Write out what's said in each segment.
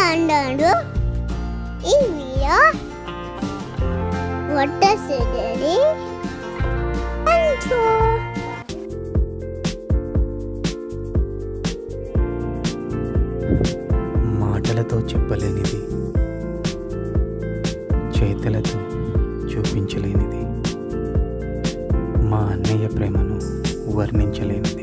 అన్నాడు ఈ వీడియో వడ్డ సిద్ధరి అంచు మాటలతో చెప్పలేనిది చేతులతో చూపించలేనిది మా అన్నయ్య ప్రేమను వర్ణించలేనిది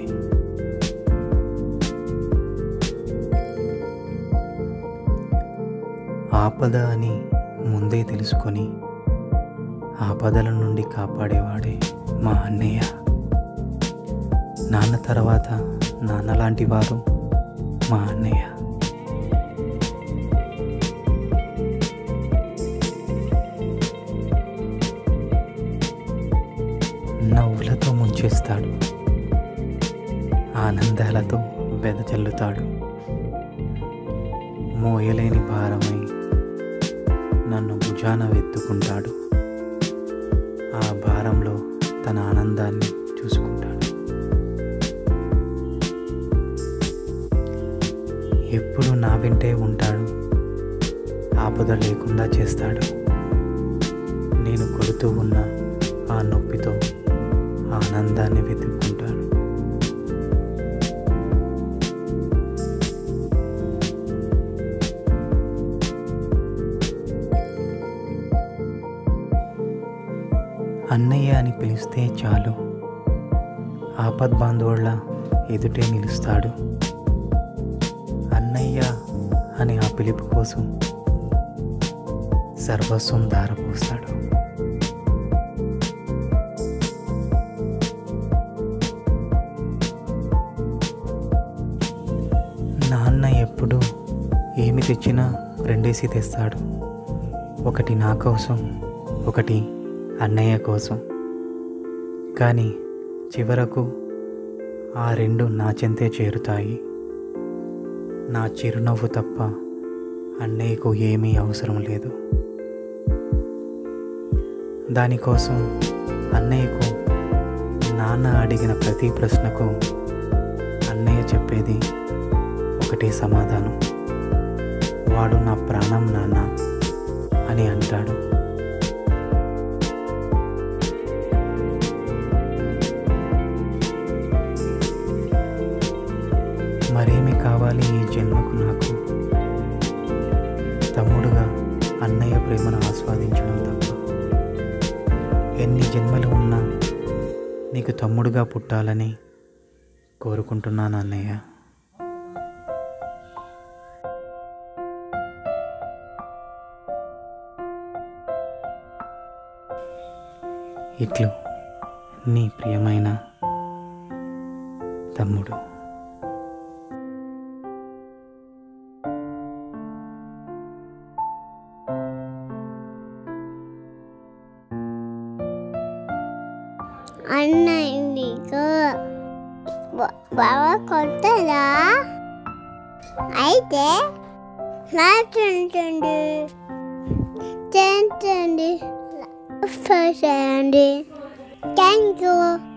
ఆపద అని ముందే తెలుసుకొని ఆపదల నుండి కాపాడేవాడే మా అన్నయ్య నాన్న తర్వాత నాన్న లాంటి వారు మా అన్నయ్య నవ్వులతో ముంచేస్తాడు ఆనందాలతో వెదజల్లుతాడు మోయలేని భారమై నన్ను భుజాన వెత్తుకుంటాడు ఆ భారంలో తన ఆనందాన్ని చూసుకుంటాడు ఎప్పుడు నా వెంటే ఉంటాడు ఆపద లేకుండా చేస్తాడు నేను కొడుతూ ఉన్న ఆ నొప్పితో ఆనందాన్ని వెతుక్కుంటాడు అన్నయ్య అని పిలిస్తే చాలు ఆపద్బాంధవుళ్ళ ఎదుటే నిలుస్తాడు అన్నయ్య అని ఆ పిలుపు కోసం సర్వస్వం దారపోస్తాడు నాన్న ఎప్పుడు ఏమి తెచ్చినా రెండేసి తెస్తాడు ఒకటి నా కోసం ఒకటి అన్నయ్య కోసం కానీ చివరకు ఆ రెండు నా చెంతే చేరుతాయి నా చిరునవ్వు తప్ప అన్నయ్యకు ఏమీ అవసరం లేదు దానికోసం అన్నయ్యకు నాన్న అడిగిన ప్రతి ప్రశ్నకు అన్నయ్య చెప్పేది ఒకటే సమాధానం వాడు నా ప్రాణం నాన్న అని అంటాడు మరేమి కావాలి ఈ జన్మకు నాకు తమ్ముడుగా అన్నయ్య ప్రేమను ఆస్వాదించడం తప్ప ఎన్ని జన్మలు ఉన్నా నీకు తమ్ముడుగా పుట్టాలని కోరుకుంటున్నాను అన్నయ్య ఇట్లు నీ ప్రియమైన తమ్ముడు అన్నయ్య నీకు బ- బాగా కొట్టదా అయితే మాట్లాడండి చేయండి చేయండి థ్యాంక్ యూ